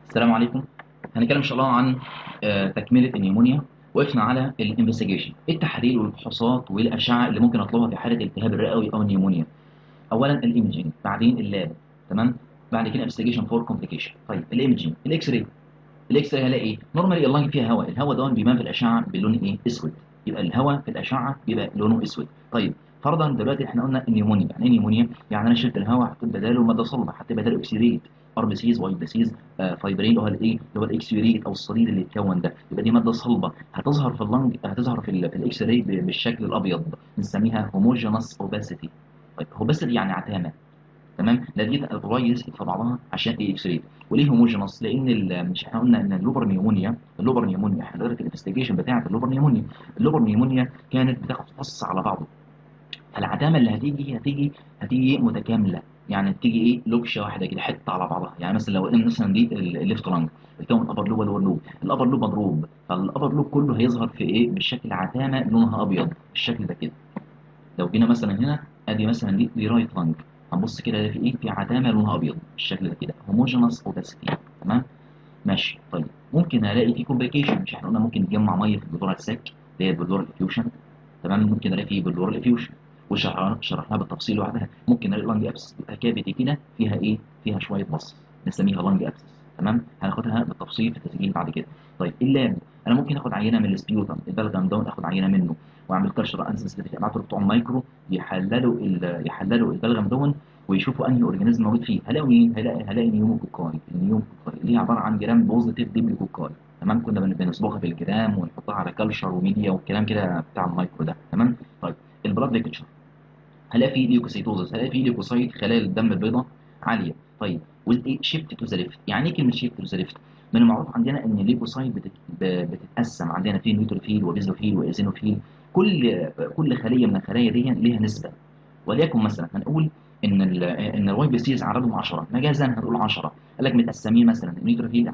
السلام عليكم هنتكلم ان شاء الله عن آه، تكمله النيمونيا وقفنا على الانفستيجيشن التحاليل والفحوصات والاشعه اللي ممكن اطلبها في حاله الالتهاب الرئوي او النيمونيا اولا الايمجنج بعدين اللاب تمام بعد كده انفستيجيشن فور كومبليكيشن طيب الايمجنج الاكس راي الاكس راي هلاقي ايه نورمالي اللنج فيها هواء الهواء ده بيبان في الاشعه بلون ايه اسود يبقى الهواء في الاشعه بيبقى لونه اسود طيب فرضا دلوقتي احنا قلنا النيمونيا يعني ايه نيمونيا يعني انا شلت الهواء حطيت بداله ماده صلبه حطيت بداله اوكسيديت ار بي سيز واي بي سيز فايبرين اللي هو الايه اللي هو الاكسيوريت او الصليد اللي اتكون ده يبقى دي ماده صلبه هتظهر في اللنج هتظهر في, ال- في الاكس راي ب- بالشكل الابيض بنسميها هوموجينس اوباسيتي طيب اوباسيتي يعني عتامه تمام لا دي الريس في بعضها عشان ايه اكس راي وليه هوموجينس لان ال- مش احنا قلنا ان اللوبر نيمونيا اللوبر نيمونيا احنا قلنا في الانفستيجيشن بتاعه اللوبر نيمونيا اللوبر نيمونيا كانت بتاخد فص على بعضه فالعدامه اللي هتيجي هتيجي هتيجي متكامله يعني تيجي ايه لوكشه واحده كده حته على بعضها يعني مثلا لو قلنا مثلا دي الليفت لانج بتكون الابر لوب واللور لوب الابر لوب مضروب فالابر لوب كله هيظهر في ايه بالشكل عتامه لونها ابيض بالشكل ده كده لو جينا مثلا هنا ادي مثلا دي دي رايت لانج هنبص كده ده في ايه في عتامه لونها ابيض بالشكل ده كده هوموجينس اوباسيتي تمام ماشي طيب ممكن الاقي في كومبليكيشن مش احنا قلنا ممكن نجمع ميه في البلورال ساك اللي هي البلورال افيوشن تمام ممكن الاقي في بلورال افيوشن وشرحناها شرحناها بالتفصيل لوحدها ممكن الاقي لانج ابسس تبقى كافيتي كده فيها ايه فيها شويه بص نسميها لانج ابسس تمام هناخدها بالتفصيل في التسجيل بعد كده طيب اللاب انا ممكن اخد عينه من السبيوتم البلغم داون اخد عينه منه واعمل كالشر انسنس ابعته بتوع المايكرو يحللوا ال- يحللوا البلغم دون ويشوفوا انهي اورجانيزم موجود فيه هلاقوا مين هلاقي هلاقي نيوموكوكاي النيوموكوكاي اللي هي عباره عن جرام بوزيتيف ديبليكوكاي تمام كنا بن- بنصبغها في الجرام ونحطها على كالشر وميديا والكلام كده بتاع المايكرو ده تمام طيب البلاد ليكتشر هلاقي فيه ليوكوسيتوزس هلاقي فيه ليوكوسايت خلايا الدم البيضاء عاليه طيب والايه شيفت تو ذا ليفت يعني ايه كلمه شيفت تو ذا ليفت من المعروف عندنا ان الليوكوسايت بتت... ب- بتتقسم عندنا في نيوتروفيل وبيزوفيل وايزينوفيل كل كل خليه من الخلايا دي ليها نسبه وليكن مثلا هنقول ان ال ان الواي بي سيز عددهم 10 مجازا هنقول 10 قال لك متقسمين مثلا النيوتروفيل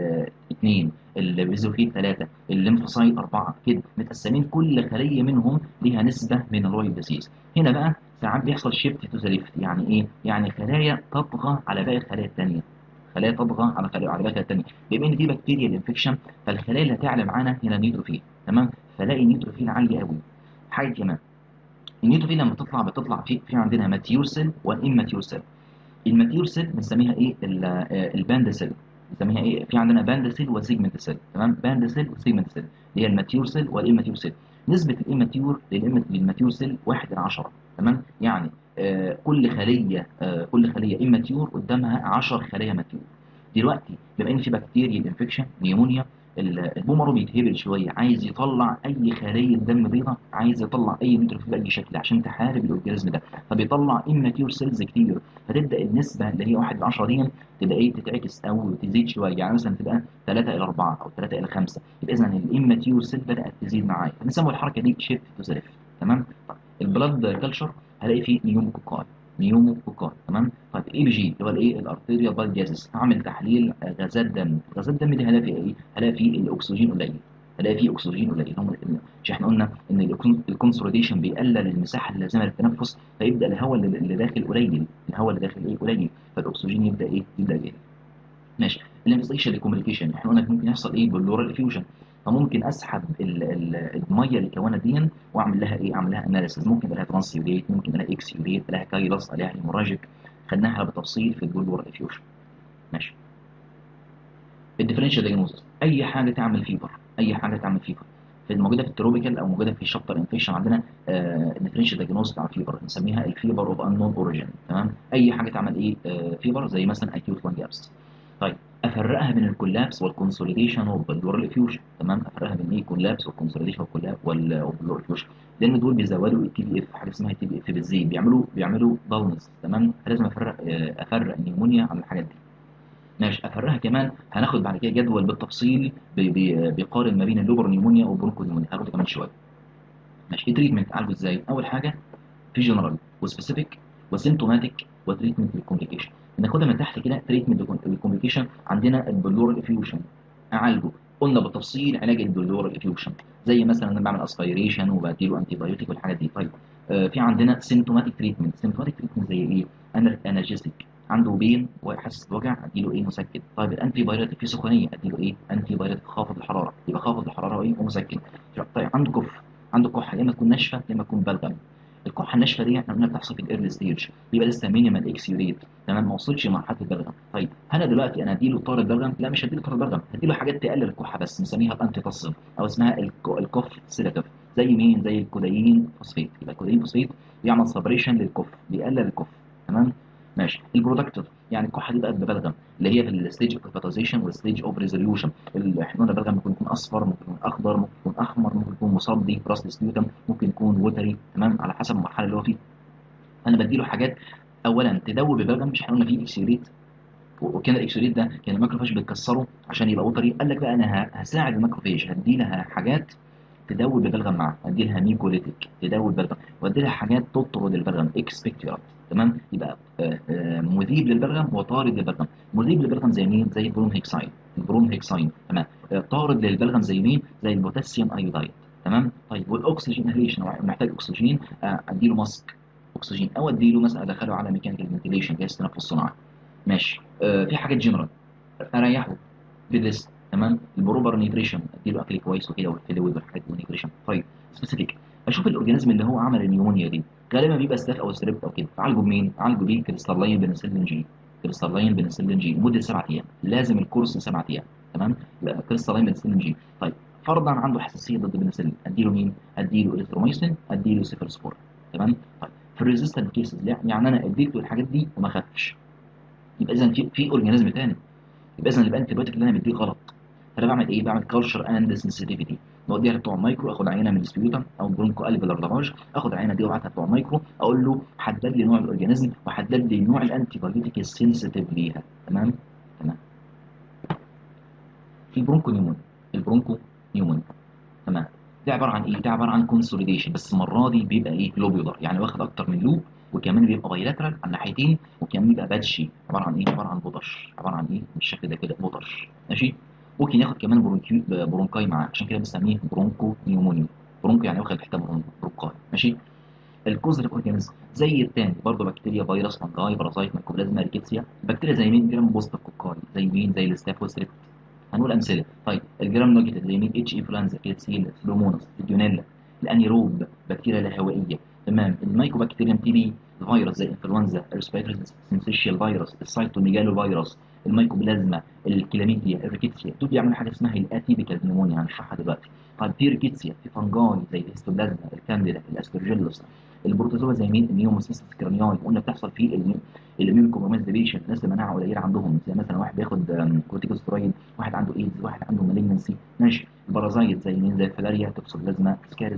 2 البيزوفيل 3 الليمفوسايت 4 كده متقسمين كل خليه منهم ليها نسبه من الواي بي سيز هنا بقى ساعات بيحصل شيفت تو ذا ليفت يعني ايه يعني خلايا تطغى على باقي الخلايا الثانيه خلايا تطغى على خلايا على باقي الخلايا الثانيه بما ان دي بكتيريا انفكشن فالخلايا اللي هتعلى معانا هنا نيوتروفيل تمام فلاقي نيوتروفيل عالي قوي حاجه كمان النيوتروفيل لما بتطلع بتطلع في في عندنا ماتيور سيل والاماتيور سيل الماتيور سيل بنسميها ايه ال- آه، الباند سيل بنسميها ايه في عندنا باند سيل وسيجمنت سيل تمام باند سيل وسيجمنت سيل اللي هي الماتيور سيل والاماتيور سيل نسبه الاماتيور للإم- للماتيور سيل 1 ل 10 تمام يعني آه كل خليه آه كل خليه اماتيور قدامها 10 خلايا ماتيور دلوقتي بما ان في بكتيريا انفكشن نيمونيا ال- البومرو بيتهبل شويه عايز يطلع اي خليه دم بيضاء عايز يطلع اي نيوتروفيل باي شكل عشان تحارب الاورجانيزم ده فبيطلع اماتيور سيلز كتير فتبدا النسبه اللي هي 1 ل 10 دي تبقى ايه تتعكس او تزيد شويه يعني مثلا تبقى 3 الى 4 او 3 الى 5 يبقى اذا الاماتيور سيل بدات تزيد معايا فبنسموا الحركه دي شيفت تو ذا ليفت تمام طيب البلاد كلتشر هلاقي فيه نيوموكوكاي نيوموكوكاي تمام طيب اي بي جي اللي هو الايه الارتيريال بلاد جازس هعمل تحليل آه، غازات دم غازات الدم دي هلاقي فيها ايه هلاقي فيه الاكسجين قليل هلاقي فيه اكسجين قليل هم مش احنا قلنا ان الكونسوليديشن بيقلل المساحه اللازمه للتنفس فيبدا الهواء اللي اللي داخل قليل الهواء اللي داخل ايه قليل فالاكسجين يبدا ايه يبدا يقل ماشي الانفستيشن للكوميونيكيشن احنا قلنا ممكن يحصل ايه باللورال افيوجن فممكن اسحب ال- ال- الميه اللي كونت دي واعمل لها ايه اعمل لها اناليسيس ممكن الاقيها ترانسيوريت ممكن الاقيها اكسيوريت الاقيها كايلس الاقيها هيموراجيك خدناها بالتفصيل في البلورال افيوجن ماشي الديفرنشال دايجنوستس اي حاجه تعمل فيبر اي حاجه تعمل فيبر في موجوده في التروبيكال او موجوده في شابتر انفكشن عندنا الديفرنشال دايجنوستس على الفيبر بنسميها الفيبر اوف انون اوريجين تمام اي حاجه تعمل ايه آه فيبر زي مثلا اكيوت لانج ابس طيب افرقها بين الكولابس والكونسوليديشن والبلورال افيوجن تمام افرقها بين ايه كولابس والكونسوليديشن والكولاب والبلورال افيوجن لان دول بيزودوا التي بي اف حاجه اسمها التي بي اف بالزيت بيعملوا بيعملوا دالنس تمام لازم افرق آه، افرق النيمونيا عن الحاجات دي ماشي افرقها كمان هناخد بعد كده جدول بالتفصيل بي- بي- بيقارن ما بين اللوبر نيمونيا والبرونكو نيمونيا هاخده كمان شويه ماشي التريتمنت عالجه ازاي اول حاجه في جنرال وسبيسيفيك وسيمتوماتيك وتريتمنت للكومبليكيشن بناخدها من تحت كده تريتمنت للكومبليكيشن عندنا البلورال افيوشن اعالجه قلنا بالتفصيل علاج البلورال افيوشن زي مثلا انا بعمل اسبيريشن وبديله انتي بايوتيك والحاجات دي طيب آه في عندنا سيمتوماتيك تريتمنت سيمتوماتيك تريتمنت زي ايه انرجيستيك عنده بين وحاسس بوجع اديله ايه مسكن طيب الانتي بايريتك في سخونيه اديله ايه انتي بايريتك خافض الحراره يبقى خافض الحراره وايه ومسكن طيب عنده كف عنده كحه يا اما تكون ناشفه يا اما تكون بلغم الكحه الناشفه دي احنا قلنا بتحصل في الايرلي ستيج بيبقى لسه مينيمال اكسيوريت تمام ما وصلش لمرحله البلغم طيب هل دلوقتي انا اديله طارد بلغم لا مش هديله طارد بلغم هديله حاجات تقلل الكحه بس نسميها الانتي تصل او اسمها الك- الكف سيداتيف زي مين زي الكودايين فوسفيت يبقى الكودايين فوسفيت بيعمل سبريشن للكف بيقلل الكف تمام ماشي البرودكتيف يعني الكحه دي بقت ببلغم اللي هي في الستيج اوف هيباتيزيشن والستيج اوف ريزوليوشن احنا قلنا البلغم ممكن يكون اصفر ممكن يكون اخضر ممكن يكون احمر ممكن يكون مصدي راس السبيوتم ممكن يكون وتري تمام على حسب المرحله اللي هو فيها انا بديله حاجات اولا تدوب البلغم مش احنا قلنا فيه اكسيوريت وكان الاكسيوريت ده كان الماكروفاج بتكسره عشان يبقى وتري قال لك بقى انا ه- هساعد الماكروفاج هدي لها حاجات تدوب البلغم معاه ادي لها ميكوليتيك تدوب البلغم وادي لها حاجات تطرد البلغم اكسبكتورات تمام يبقى آه، آه، مذيب للبلغم وطارد للبلغم مذيب للبلغم زي مين زي البروم هيكساين البروم هيكساين تمام آه، طارد للبلغم زي مين زي البوتاسيوم ايودايد تمام طيب والاكسجين انهيليشن لو محتاج اكسجين آه، اديله ماسك اكسجين او اديله مثلا ادخله على ميكانيكال فنتيليشن جهاز تنفس صناعي ماشي آه، في حاجات جنرال اريحه بدرس تمام البروبر نيوتريشن اديله اكل كويس وكده والفلويد والحاجات دي والنيوتريشن طيب سبيسيفيك اشوف الاورجانيزم اللي هو عمل النيمونيا دي غالبا بيبقى ستاف او ستريبت او كده اعالجه بمين؟ اعالجه بيه كريستالين بنسلين جي كريستالين بنسلين جي لمده سبعة ايام لازم الكورس سبعة ايام تمام لا كريستالين بنسلين جي طيب فرضا عنده حساسيه ضد البنسلين اديله مين؟ اديله اريثروميسين اديله سيفرسبور تمام طيب في الريزيستنت كيسز يعني انا اديت له الحاجات دي وما خدش يبقى اذا في في اورجانيزم تاني يبقى اذا الانتي بايوتيك اللي انا مديه غلط فانا بعمل ايه؟ بعمل كلتشر اند سنسيتيفيتي بوديها لبتوع مايكرو اخد عينه من السبيوتم او برونكو الفيلر لافاج اخد العينه دي وابعتها لبتوع مايكرو اقول له حدد لي نوع الاورجانيزم وحدد لي نوع الانتي بايوتيك السنسيتيف ليها تمام؟ تمام البرونكو نيومون البرونكو نيومون تمام ده عباره عن ايه؟ ده عباره عن كونسوليديشن بس المره دي بيبقى ايه؟ لوبيولار يعني واخد اكتر من لوب وكمان بيبقى بايلاترال على الناحيتين وكمان بيبقى بادشي عباره عن ايه؟ عباره عن بطش عباره عن ايه؟ بالشكل ده كده بطش ماشي؟ ممكن ياخد كمان برونكيو برونكاي معاه عشان كده بنسميه برونكو نيومونيا برونكو يعني واخد حته برون- برونكاي ماشي؟ الكوزريك اورجانيزم زي التاني برضه بكتيريا فيروس فانجاي بارازايت ميكوبلازما ريكيتسيا بكتيريا زي مين جرام بوست كوكاي زي مين زي الستافوستريبت هنقول امثله طيب الجرام نوجيتد زي مين اتش انفلونزا كيتسيلا سلوموناس فيديونيلا الانيروب بكتيريا لا هوائيه تمام الميكوبكتيريم تي بي فيروس زي انفلونزا الريسبيرتوري سنسيشيال فيروس السايتوميجالو فيروس الميكوبلازما الكلاميديا الريكيتسيا دول بيعملوا حاجه اسمها الاتيبيكال نيمونيا هنشرحها دلوقتي طيب في ريكيتسيا في فانجاي زي الهيستوبلازما الكانديدا الاسبرجيلوس البروتوزوا زي مين النيوموسيستس كرانياي قلنا بتحصل في الاميون كومبرومايزيشن الناس اللي مناعه قليله عندهم زي مثلا واحد بياخد كورتيكوسترويد واحد عنده ايدز واحد عنده مالجنسي ماشي البرازايت زي مين زي الفلاريا توكسوبلازما سكارز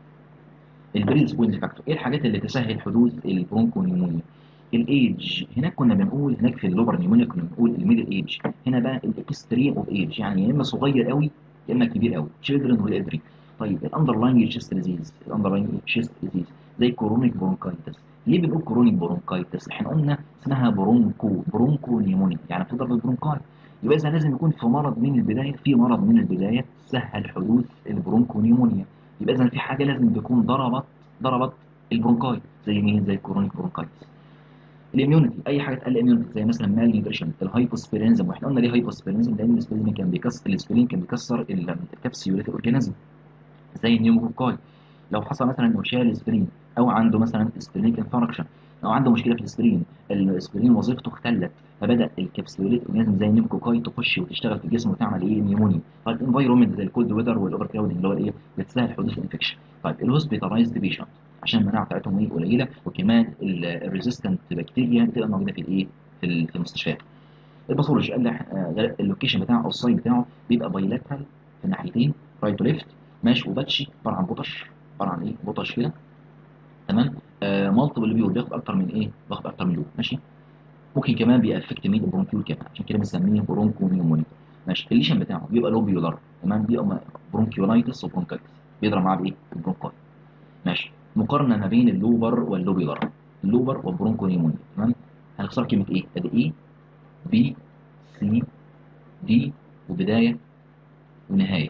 البريدسبوينت فاكتور ايه الحاجات اللي تسهل حدوث البرونكونيمونيا الايدج هناك كنا بنقول هناك في اللوبر نيمونيا كنا بنقول الميدل ايدج هنا بقى الاكستريم اوف ايدج يعني يا اما صغير قوي يا اما كبير قوي تشيلدرن والالدري طيب الاندرلاينج تشيست ديزيز الاندرلاينج تشيست ديزيز زي كورونيك برونكايتس ليه بنقول كورونيك برونكايتس احنا قلنا اسمها برونكو برونكو نيمونيا يعني بتضرب البرونكاي يبقى اذا لازم يكون في مرض من البدايه في مرض من البدايه سهل حدوث البرونكو نيمونيا يبقى اذا في حاجه لازم تكون ضربت ضربت البرونكاي زي مين زي الكورونيك برونكايتس الاميونيتي اي حاجه تقلل الاميونيتي زي مثلا مال نيوتريشن الهايبوسبيرينزم واحنا قلنا ليه هايبوسبيرينزم لان الاسبرين كان بيكسر الاسبرين كان بيكسر الكبسيولات الاورجانيزم زي النيوموكوكاي لو حصل مثلا انه شال اسبرين او عنده مثلا اسبرينيك انفاركشن او عنده مشكله في الاسبرين الاسبرين وظيفته اختلت فبدا الكبسيولات الاورجانيزم زي النيوموكوكاي تخش وتشتغل في الجسم وتعمل ايه نيمونيا طيب الانفايرمنت زي الكولد ويذر والاوفر كراودنج اللي هو الايه بتسهل حدوث الانفكشن طيب الهوسبيتالايزد بيشنت عشان المناعه بتاعتهم ايه قليله وكمان الريزيستنت بكتيريا بتبقى موجوده في الايه في في المستشفيات الباثولوجي قال لك اللوكيشن بتاعه او السايت بتاعه بيبقى بايلاترال في الناحيتين رايت وليفت ماشي وباتشي عباره عن بطش عباره عن ايه بطش كده تمام آه مالتيبل بيول بياخد اكتر من ايه بياخد اكتر من لوب ماشي ممكن كمان بيأفكت مين البرونكيول كمان عشان كده بنسميه برونكو نيومونيا ماشي الليشن بتاعه بيبقى لوبيولار تمام بيبقى برونكيولايتس وبرونكايتس بيضرب معاه بايه البرونكاي ماشي مقارنه ما بين اللوبر واللوبيولار اللوبر والبرونكو نيمونيا تمام هنختار كلمه ايه ادي ايه بي سي دي وبدايه ونهايه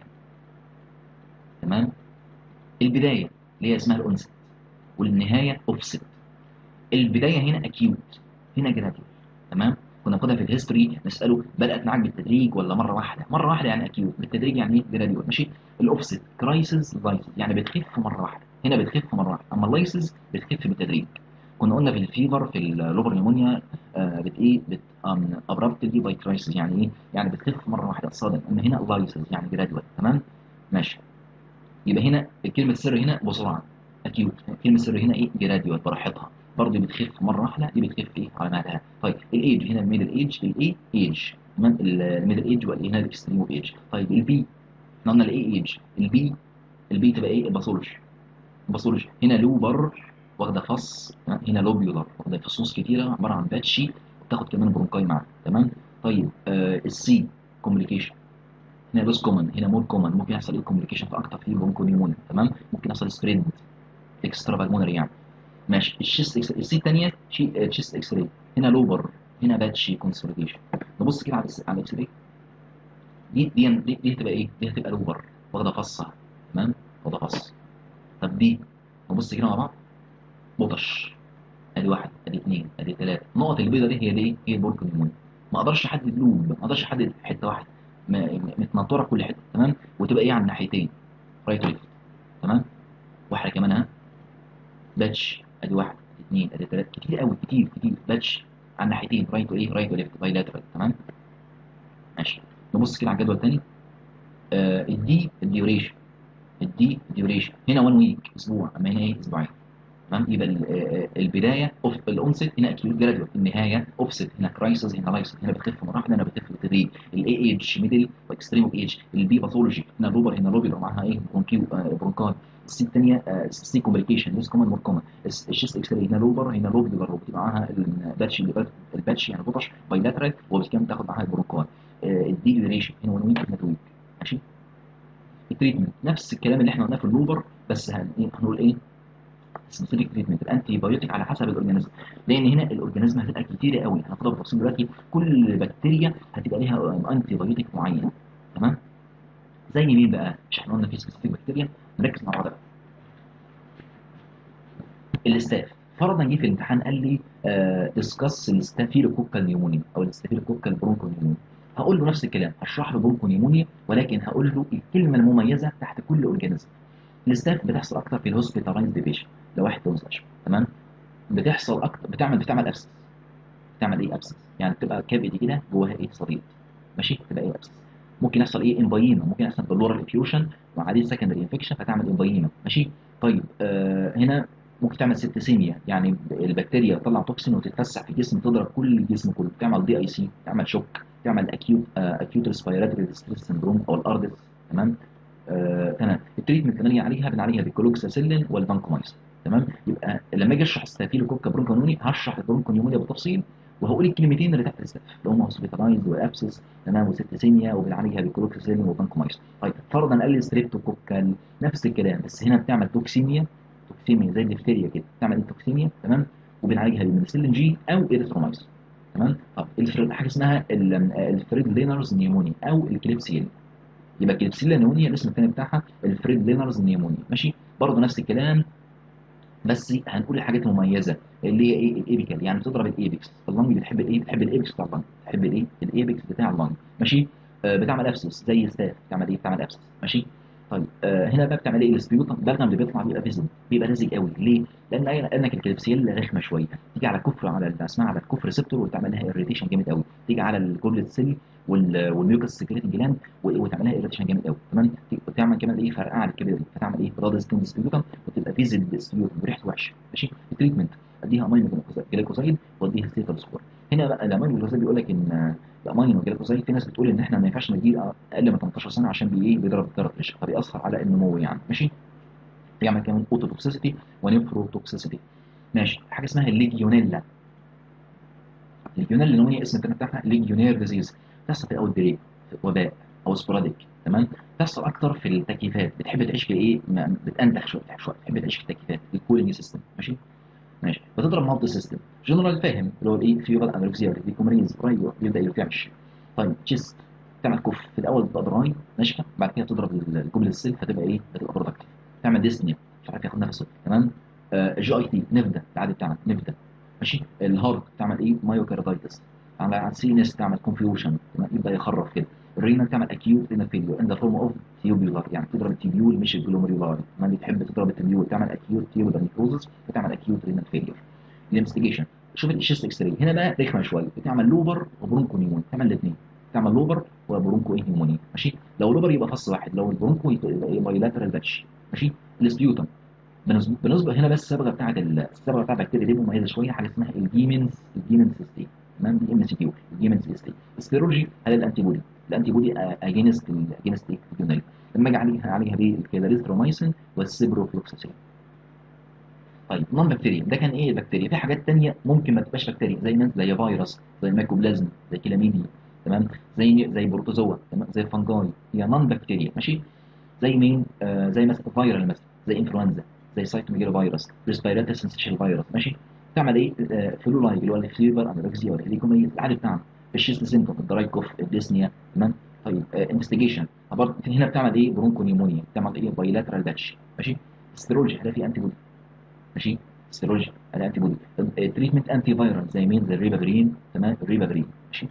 تمام البدايه اللي هي اسمها الانست والنهايه اوفست البدايه هنا اكيوت هنا جراديوال تمام كنا بناخدها في الهيستوري نساله بدات معاك بالتدريج ولا مره واحده مره واحده يعني اكيوت بالتدريج يعني ايه جراديوال ماشي الاوفست كرايسيس لايسيس يعني بتخف مره واحده هنا بتخف مره واحده اما اللايسيس بتخف بالتدريج كنا قلنا في الفيفر في اللوبر نيمونيا آه بت ايه بت ابرابتلي باي كرايسيس يعني ايه يعني بتخف مره واحده صادم اما هنا لايسيس يعني جراديوال تمام ماشي يبقى هنا الكلمه السر هنا بسرعه اكيوت الكلمه السر هنا ايه جراديوال براحتها برضه بتخف مره واحده دي بتخف ايه على مهلها طيب الايج هنا الميدل ايج الاي ايج تمام الميدل ايج والايه هنا الاكستريم اوف ايج طيب البي احنا قلنا الاي ايج البي البي تبقى ايه الباثولوجي الباثولوجي هنا لوبر واخده فص هنا لوبيولار واخده فصوص كتيره عباره عن باتشي وبتاخد كمان برونكاي معاها تمام طيب آه السي كوميونيكيشن هنا لوس كومن هنا مور كومن ممكن يحصل ايه كوميونيكيشن في اكتر في برونكو نيمونيا تمام ممكن يحصل سبريد اكسترا بالمونري يعني ماشي الشيست اكس السي الثانيه شي تشيست اكس راي هنا لوبر هنا باتشي كونسوليديشن نبص كده على على الاكس راي دي دي دي, دي هتبقى ايه دي هتبقى لوبر واخده فصه تمام واخده فص طب دي نبص كده مع بعض بطش ادي واحد ادي اثنين ادي ثلاثه النقط البيضاء دي هي دي هي البولكو نيمونيا ما اقدرش احدد لوب ما اقدرش احدد حته واحده متنطره في كل حته تمام وتبقى ايه على الناحيتين رايت ليفت تمام واحده كمان ها باتش ادي واحد ادي اثنين ادي ثلاثه كتير قوي كتير كتير باتش على الناحيتين رايت وايه رايت وليفت بايلاترال تمام ماشي نبص كده على الجدول الثاني آه الدي الديوريشن الدي ديوريشن هنا 1 ويك اسبوع اما هنا ايه اسبوعين تمام يبقى البدايه اوف الاونست هنا اكيوت جراديوال النهايه اوفست هنا كرايسيس هنا لايسيس هنا بتخف مره واحده هنا بتخف بالتدريج الاي ايج ميدل واكستريم ايج البي باثولوجي هنا لوبر هنا لوبي لو معاها ايه برونكيو برونكاي السي الثانيه السي كومبليكيشن ليس كومن مور كومن الشيست اكس هنا لوبر هنا لوبي بتبقى معاها الباتش الباتش يعني بطش بايلاترال وبالكامل تاخد معاها البرونكاي الدي ديوريشن هنا 1 ويك هنا 2 ويك ماشي التريتمنت نفس الكلام اللي احنا قلناه في اللوبر بس هنقول ايه سبيسيفيك تريتمنت الانتي بايوتيك على حسب الاورجانيزم لان هنا الاورجانيزم هتبقى كتيره قوي هناخدها بالتفصيل دلوقتي كل بكتيريا هتبقى ليها انتي بايوتيك معين تمام زي مين بقى مش احنا قلنا في سبيسيفيك بكتيريا نركز مع بعض بقى الاستاف فرضا جه في الامتحان قال لي ديسكاس الستافيلوكوكال نيومونيا او الستافيلوكوكال برونكو نيومونيا هقول له نفس الكلام هشرح له برونكو نيومونيا ولكن هقول له الكلمه المميزه تحت كل اورجانيزم الاستاف بتحصل اكتر في الهوسبيتالايزد بيشن لو واحد في مستشفى تمام بتحصل اكتر بتعمل بتعمل ابسس بتعمل ايه ابسس يعني بتبقى كبد كده جواها ايه صديد ماشي بتبقى ايه ابسس ممكن يحصل ايه امبايما ممكن يحصل بلورال افيوشن وعليه سكندري انفكشن فتعمل امبايما ماشي طيب آه هنا ممكن تعمل سيبتسيميا يعني البكتيريا تطلع توكسين وتتفسح في الجسم تضرب كل الجسم كله تعمل دي اي سي تعمل شوك تعمل اكيوت آه اكيوت ريسبيراتوري ديستريس سندروم او الاردس تمام آه تمام التريتمنت اللي عليها بنعالجها بالكلوكساسيلين والبانكومايسين تمام يبقى لما اجي اشرح ستافيلوكوكا برونكونوني هشرح البرونكونيومونيا بالتفصيل وهقول الكلمتين اللي تحت الستاف اللي هم هوسبيتالايز وابسس تمام وسيبتسيميا وبنعالجها بالكلوكساسيلين والبانكومايسين طيب فرضا قال لي ستريبتوكوكال نفس الكلام بس هنا بتعمل توكسيميا توكسيميا زي الدفتيريا كده بتعمل ايه توكسيميا تمام وبنعالجها بالميثيلين جي او اريثرومايسين تمام طب حاجه اسمها الفريد لينرز نيمونيا او الكليبسيل يبقى كليبسيلا نيمونيا الاسم الثاني بتاعها الفريد لينرز نيمونيا ماشي برضه نفس الكلام بس هنقول الحاجات المميزه اللي هي ايه الايبيكال يعني بتضرب الايبكس اللنج بتحب الايه بتحب الايبكس بتاع اللنج بتحب الايه الايبكس بتاع اللنج ماشي آه بتعمل ابسس زي ستاف بتعمل ايه بتعمل ابسس ماشي طيب آه هنا بقى بتعمل ايه السبيوتم البلغم اللي بيطلع بيبقى فيزن بيبقى لازق قوي ليه لان لانك الكليبسيلا رخمه شويه تيجي على الكفر على اسمها على الكفر ريسبتور وتعمل لها اريتيشن جامد قوي تيجي على الجولد سيل والميوكس سكريتنج جلاند وتعمل لها اريتيشن جامد قوي تمام وتعمل كمان ايه فرقعه على الكبد دي فتعمل ايه بلاد ستين سبيوتم وتبقى فيزل سبيوتم وريحته وحشه ماشي التريتمنت اديها امينو جليكوزايد واديها ستيتال سكور هنا بقى الامينو جليكوزايد بيقول لك ان الامينو جليكوزايد في ناس بتقول ان احنا ما ينفعش نديه اقل من 18 سنه عشان بي ايه بيضرب الضرر فبيأثر على النمو يعني ماشي بيعمل كمان اوتوتوكسيسيتي ونيفروتوكسيسيتي ماشي حاجه اسمها الليجيونيلا الليجيونيلا نوميا اسم الثاني بتاعها ليجيونير ديزيز تحصل في اول بريك وباء او سبوراديك تمام تحصل اكتر في التكييفات بتحب تعيش في ايه بتنتخ شويه شويه بتحب تعيش في التكييفات الكولينج سيستم ماشي ماشي بتضرب مالتي سيستم جنرال فاهم اللي هو الايه فيورال انوركسيا ديكومريز رايو يبدا يرتعش طيب تشيست تعمل كف في الاول بتبقى دراي ناشفه بعد كده تضرب الجمله السيل فتبقى ايه بتبقى برودكتيف تعمل ديسنيا مش عارف ياخد نفسه تمام آه جي اي تي نبدا العادي بتاعنا نبدا ماشي الهارت تعمل ايه مايوكاردايتس على على السي ان اس تعمل كونفيوجن يبدا يخرف كده الرينا تعمل اكيوت رينا فيليور ان ذا فورم اوف تيوبولار يعني تضرب التيبيول مش الجلوميرولار ما اللي تحب تضرب التيبيول تعمل اكيوت تيوبولار نيكروزس وتعمل اكيوت رينا فيليور الانفستيجيشن شوف الشيست اكس راي هنا بقى رخمه شويه بتعمل لوبر وبرونكو نيمون تعمل الاثنين تعمل لوبر وبرونكو ايه نيمونيا ماشي لو لوبر يبقى فص واحد لو البرونكو يبقى ايه بايلاترال باتش ماشي السبيوتم بالنسبه بالنسبه هنا بس الصبغه بتاعت الصبغه بتاعت البكتيريا دي مميزه شويه حاجه اسمها الجيمنز الجيمنز ستي تمام دي ام سي كيو الجيمنز ستي السبيرولوجي هل الانتي بودي الانتي بودي اجينست اجينست ايه لما اجي عليها عليها بايه الكيلاريثرومايسين والسيبروفلوكساسين طيب نون بكتيريا ده كان ايه البكتيريا في حاجات تانية ممكن ما تبقاش بكتيريا زي زي فيروس زي مايكوبلازم زي كلاميديا تمام زي زي بروتوزوا تمام زي فانجاي هي نون بكتيريا ماشي زي مين آه زي مثلا فيرال مثلا زي انفلونزا زي سايتوميجالو فيروس ريسبيراتوري سنسيشن فيروس ماشي تعمل ايه آه فلولاي اللي هو الفيبر انوركسيا ولا الهيكومية العادي بتاعنا الشيست سيمتوم الدراي كوف الديسنيا تمام طيب انفستيجيشن برضه هنا بتعمل ايه برونكو نيمونيا بتعمل ايه بايلاترال باتش ماشي ستيرولوجي ده في انتي بودي ماشي ستيرولوجي ده انتي بودي تريتمنت انتي فايرال زي مين زي الريبافرين تمام الريبافرين ماشي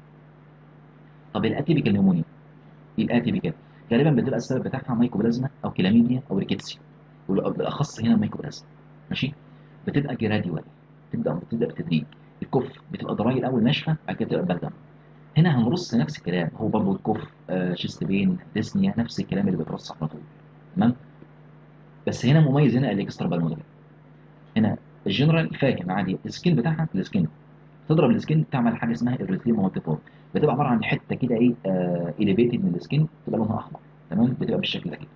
طب الاتيبيكال نيمونيا ايه الاتيبيكال غالبا بتبقى السبب بتاعها مايكوبلازما او كلاميديا او ريكيتسيا بالاخص هنا الميكروبلازما ماشي بتبقى جراديوال تبدا بتبدا بالتدريج الكف بتبقى ضراي الاول ناشفه بعد كده تبقى بلغم هنا هنرص نفس الكلام هو برضه الكف آه شيست بين ديسنيا نفس الكلام اللي بيترص على طول تمام بس هنا مميز هنا الاكسترا بالمونري هنا الجنرال فاهم عادي السكين بتاعها السكين تضرب السكين تعمل حاجه اسمها الريثيما مالتيفور بتبقى عباره عن حته كده ايه آه اليفيتد من السكين تبقى لونها احمر تمام بتبقى بالشكل ده كده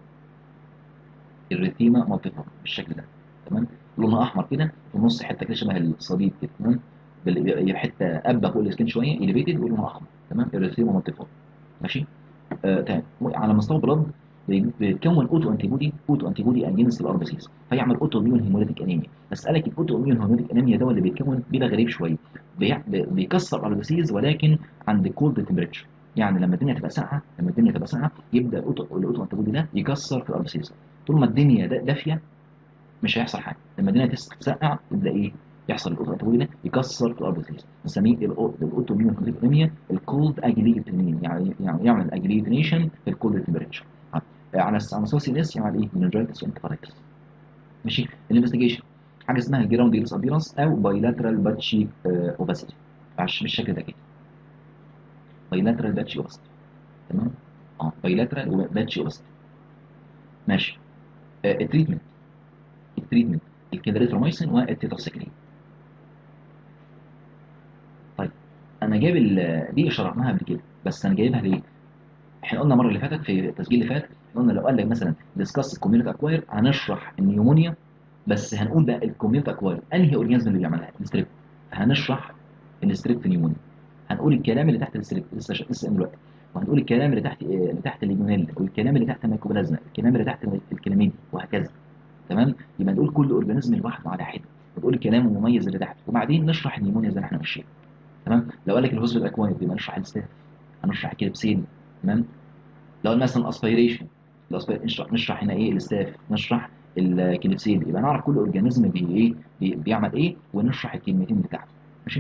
الريثيما مالتيفور بالشكل ده تمام لونها احمر كده في النص حته كده شبه الصديد كده تمام حته ابه فوق السكين شويه اليفيتد ولونها احمر تمام الريثيما مالتيفور ماشي آه تمام على مستوى بلاد بيتكون اوتو انتي بودي اوتو انتي بودي اجينست الار بي سيز فيعمل اوتو اميون هيموليتيك انيميا اسالك الاوتو اميون هيموليتيك انيميا ده اللي بيتكون بيبقى غريب شويه بيكسر الار بي سيز ولكن عند كولد تمبريتشر يعني لما الدنيا تبقى ساقعه لما الدنيا تبقى ساقعه يبدا الاوتو الاوتو انتي بودي ده يكسر في الار بي سيز طول ما الدنيا دافيه مش هيحصل حاجه لما الدنيا تسقع يبدا ايه يحصل الاوتو انتي بودي ده يكسر في الار بي سيز نسميه الاوتو اميون هيموليتيك انيميا الكولد اجليتنين يعني يعني يعمل اجليتنيشن في الكولد تمبريتشر على على مستوى سي اس يعمل ايه مننجايتس وانتفايتس ماشي الانفستيجيشن حاجه اسمها جراوند جيلس ابيرنس او بايلاترال باتشي اوباسيتي بالشكل ده كده بايلاترال باتشي اوباسيتي تمام اه بايلاترال باتشي اوباسيتي ماشي آه التريتمنت التريتمنت الكيدريترومايسين والتيتراسيكلين طيب انا جايب دي شرحناها قبل كده بس انا جايبها ليه؟ احنا قلنا المره اللي فاتت في التسجيل اللي فات قلنا لو قال لك مثلا ديسكاس الكوميونتي اكواير هنشرح النيومونيا بس هنقول بقى الكوميونتي اكواير انهي اورجانيزم اللي بيعملها الستريب هنشرح الستريب في نيومونيا هنقول الكلام اللي تحت الستريب لسه لسه دلوقتي وهنقول الكلام اللي تحت اللي تحت الليجونيل والكلام اللي تحت الميكوبلازما الكلام اللي تحت الكلاميدي وهكذا تمام يبقى نقول كل اورجانيزم لوحده على حده ونقول الكلام المميز اللي تحت وبعدين نشرح النيومونيا زي ما احنا ماشيين تمام لو قال لك الهوسبيتال اكواير يبقى نشرح الستاف هنشرح الكليبسين تمام لو مثلا اسبيريشن نشرح نشرح هنا ايه الستاف نشرح الكليبسيد يبقى نعرف كل اورجانيزم بي ايه بي بيعمل ايه ونشرح الكلمتين بتاعته ماشي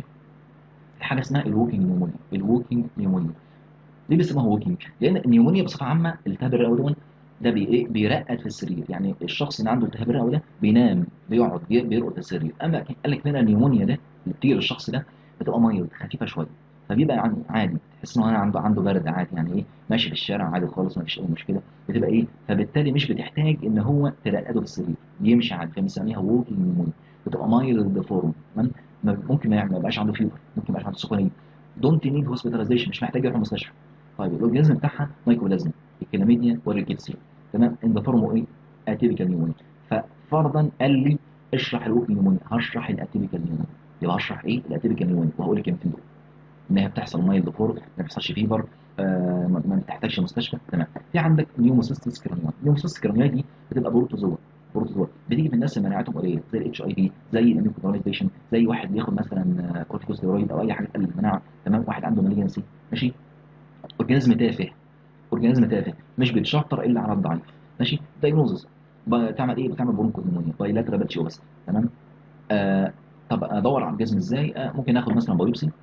حاجه اسمها الووكينج نيمونيا الووكينج نيمونيا ليه بيسموها ووكينج لان النيمونيا بصفه عامه التهاب الرئوي ده ده بي ايه بيرقد في السرير يعني الشخص اللي عنده التهاب الرئوي ده بينام بيقعد بيرقد في السرير اما قال لك هنا النيمونيا ده اللي بتيجي للشخص ده بتبقى مايلد خفيفه شويه فبيبقى يعني عادي تحس ان هو عنده عنده برد عادي يعني ايه ماشي في الشارع عادي خالص ما فيش اي مشكله بتبقى ايه فبالتالي مش بتحتاج ان هو ترقده في السرير يمشي عادي فبنسميها ووكينج نيمونيا بتبقى مايلد فورم تمام ممكن ما يبقاش عنده فيبر ممكن ما يبقاش عنده سخونيه دونت نيد هوسبيتاليزيشن مش محتاج يروح المستشفى طيب الاورجانيزم بتاعها مايكوبلازما الكلاميديا والريكيتسيا تمام ان ذا فورم ايه اتيبيكال نيمونيا ففرضا قال لي اشرح الووكينج نيمونيا هشرح الاتيبيكال نيمونيا يبقى هشرح ايه الاتيبيكال نيمونيا وهقول الكلمتين دول ان هي بتحصل مايلد فور ما بيحصلش فيبر آه ما بتحتاجش مستشفى تمام في عندك نيوموسيستس كرانياي نيوموسيستس كرانياي دي بتبقى بروتوزوا بروتوزوا بتيجي في الناس اللي مناعتهم قليله زي الاتش اي في زي الاميوكوبرونيزيشن زي واحد بياخد مثلا كورتيكوستيرويد او اي حاجه تقلل المناعه تمام واحد عنده مالجنسي ماشي اورجانيزم تافه اورجانيزم تافه مش بيتشطر الا على الضعيف ماشي دايجنوزس بتعمل ايه بتعمل برونكونيمونيا بايلاترال باتشيو بس تمام آه طب ادور على الجسم ازاي آه ممكن اخد مثلا بايوبسي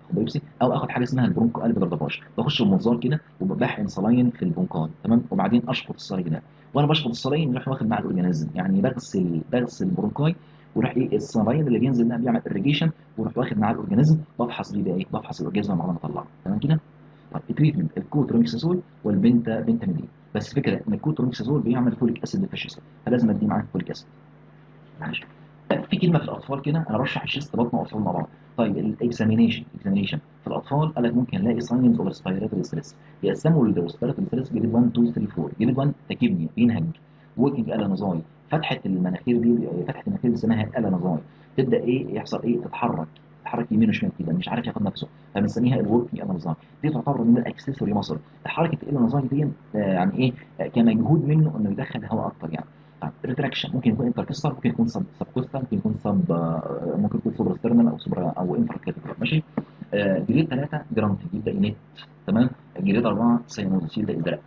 بايوبسي او اخد حاجه اسمها البرونكو قلب ضرباش بخش بمنظار كده وبحقن صلاين في البرونكاي تمام وبعدين اشفط الصلاين ده وانا بشفط الصلاين يروح واخد معاه الاورجانيزم يعني بغسل بغسل البرونكاي وراح ايه الصلاين اللي بينزل ده بيعمل اريجيشن ويروح واخد معاه الاورجانيزم بفحص بيه بقى ايه بفحص الاورجانيزم بعد ما اطلعه تمام كده طب التريتمنت الكوتروميكسازول والبنتا بنتاميدين بس فكره ان الكوتروميكسازول بيعمل فوليك اسيد ديفيشنسي فلازم اديه معاه فوليك اسيد معلش في كلمه في الاطفال كده انا برشح الشيست بطن واطفال مع بعض طيب الاكزامينيشن اكزامينيشن في الاطفال قال لك ممكن نلاقي ساينز اوف ريسبيراتوري ستريس يقسموا الريسبيراتوري ستريس جريد 1 2 3 4 جريد 1 تكيبنيا بينهج ووكينج الانازاي فتحه المناخير دي فتحه المناخير اسمها الانازاي تبدا ايه يحصل ايه تتحرك تتحرك يمين وشمال كده مش عارف ياخد نفسه فبنسميها الوركينج الانازاي دي تعتبر من الاكسسوري مصر حركه الانازاي دي آه، يعني ايه آه، كمجهود منه انه يدخل هواء اكتر يعني طيب ريتراكشن ممكن يكون انتركستر ممكن يكون سب سب كوستال ممكن يكون سب آه، ممكن يكون سوبر سترنال او سوبر او انفرا ماشي آه، جريد 3 جرانت يبدا ينت تمام جريد 4 سينوزس يبدا يزرق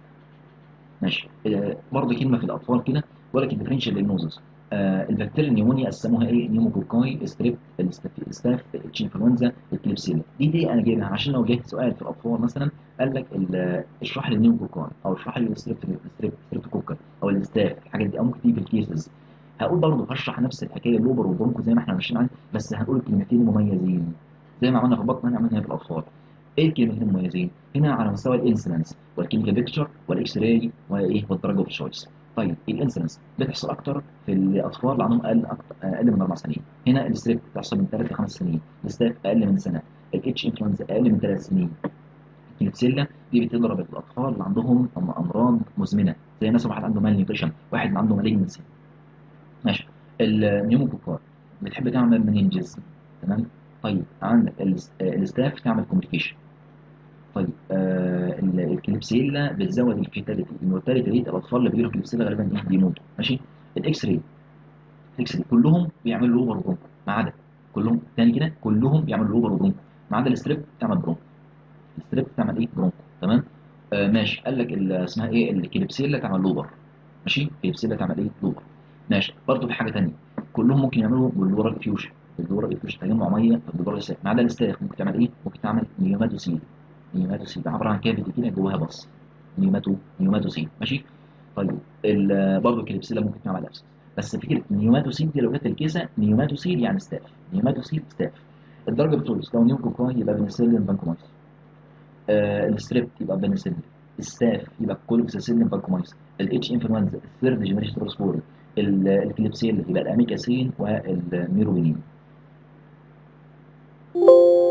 ماشي آه، برضه كلمه في الاطفال كده ولكن ديفرنشال ديجنوزس البكتيريا النيمونيا قسموها ايه نيوموكوكاي ستريب الستاف اتش انفلونزا الكليبسيلا دي دي انا جايبها عشان لو جه سؤال في الاطفال مثلا قال لك ال- اشرح لي النيوموكوكاي او اشرح لي الستريب ستريب ستريبتوكوكا او الستاف الحاجات دي او ممكن تيجي في الكيسز هقول برضه هشرح نفس الحكايه اللوبر والبرونكو زي ما احنا ماشيين عليه بس هنقول كلمتين مميزين زي ما عملنا في البطن هنا عملنا هنا في الاطفال ايه الكلمتين المميزين؟ هنا على مستوى الانسلنس والكيميكال بيكتشر والاكس راي وايه والدرجه اوف تشويس طيب الانسلنس بتحصل اكتر في الاطفال اللي عندهم اقل أكتر اقل من اربع سنين هنا الستريب بتحصل من ثلاث لخمس سنين الستاف اقل من سنه الاتش انفلونزا اقل من ثلاث سنين الكليبسيلا دي بتضرب الاطفال اللي عندهم أم- امراض مزمنه زي مثلا واحد عنده مال نيوتريشن واحد عنده مالجنسي ماشي النيوموكوكار بتحب تعمل منينجز تمام طيب عندك الس- آه، الستاف تعمل كوميونيكيشن طيب آه ال- الكليبسيلا بتزود الفيتاليتي المورتاليتي ريت الاطفال اللي بيجيلهم كليبسيلا غالبا ايه بيموتوا ماشي الاكس راي الاكس راي كلهم بيعملوا اوفر برونكو ما عدا كلهم تاني كده كلهم بيعملوا اوفر برونكو ما عدا الستريب بتعمل برونكو الستريب بتعمل ايه برونكو تمام آه ماشي قال لك ال- اسمها ايه الكليبسيلا تعمل لوبر ماشي الكليبسيلا تعمل ايه لوبر ماشي برضه في حاجه ثانيه كلهم ممكن يعملوا بالدورال افيوجن بالدورال افيوجن تجمع ميه في الدورال السائل ما عدا الاستاف ممكن تعمل ايه ممكن تعمل نيوماتوسيل نيوماتوسيل ده عباره عن كافيتي كده جواها بص نيوماتو نيوماتوسيل ماشي طيب ال- برضه الكليبسيلا ممكن تعمل ابسس بس فكره نيوماتوسيل دي لو جت الكيسه نيوماتوسيل يعني ستاف نيوماتوسيل ستاف الدرجه بتويس لو نيوكوكاي يبقى بنسلين بانكومايس آه الستريب يبقى بنسلين الستاف يبقى كولوكساسيلين بانكومايس الاتش انفلونزا الثيرد جنريشن تروسبور الكليبسيل يبقى الاميكاسين والميروبينين